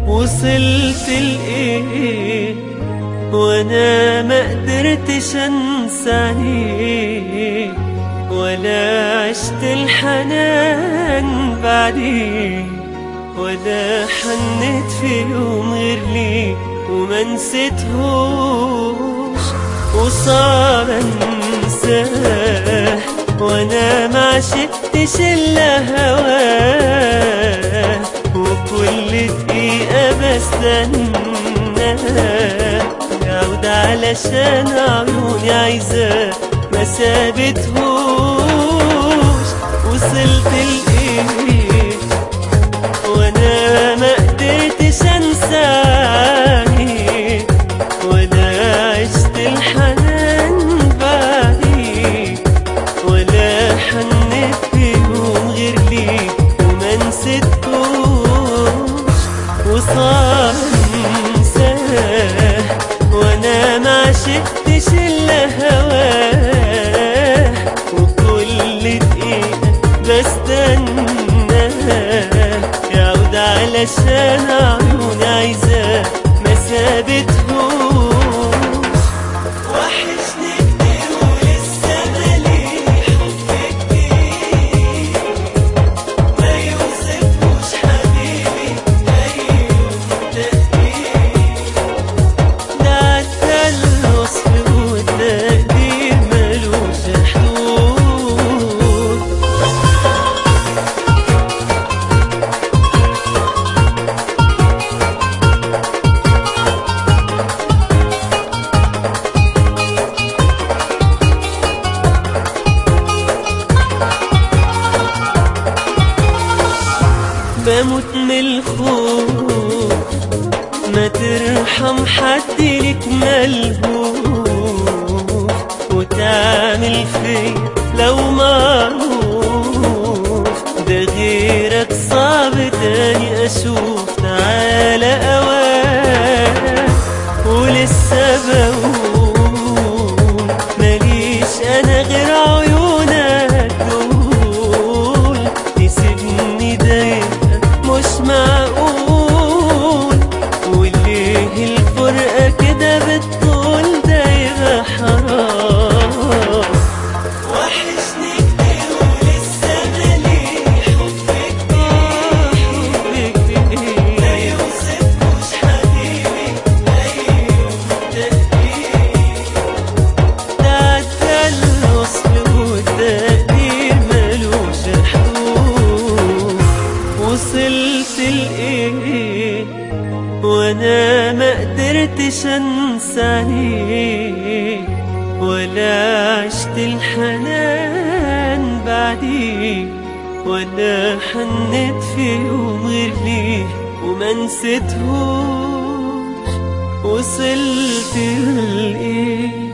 وصلت لإيه وانا ما قدرتش انسى عينيه ولا عشت الحنان بعديه ولا حنيت في يوم غير ليه وما نسيتهوش وصعب انساه وانا ما عشقتش الا هواه وكل دقيقة بستناه يعود علشان عيوني عايزاه ما سابتهوش وصلت لإيه وانا ما قدرتش انساني ولا عشت الحنان بعديه ولا حنيت في يوم غير ليه وما نسيتهوش وصار انساه وانا ما عشقتش الا هواه وكل دقيقة بستناه يعود علشان عيوني عايزاه ما سابتهوش وحشني كتير ولسه مالي حب كتير ما يوصفوش حبيبي أيوه تقدير ده عدى الوصف والتقدير ملوش حدود بموت من الخوف ما ترحم حد لك ملهوف وتعمل فيا لو معروف ده غيرك صعب تاني اشوف تعالى اوان ولسه بقول ماليش انا غير عيونك دول تسيبني ده يبقى مش معقول وليه الفرقة كده بتطول ده يبقى حرام وحشني كتير ولسه مالي حب كتير ما يوصفوش حبيبي أيوه تقدير ده عدى الوصف والتقدير ملوش حدود وصلت لإيه وانا ما قدرتش انسى عينيه ولا عشت الحنان بعديه ولا حنيت في يوم غير ليه وما نسيتهوش وصلت لإيه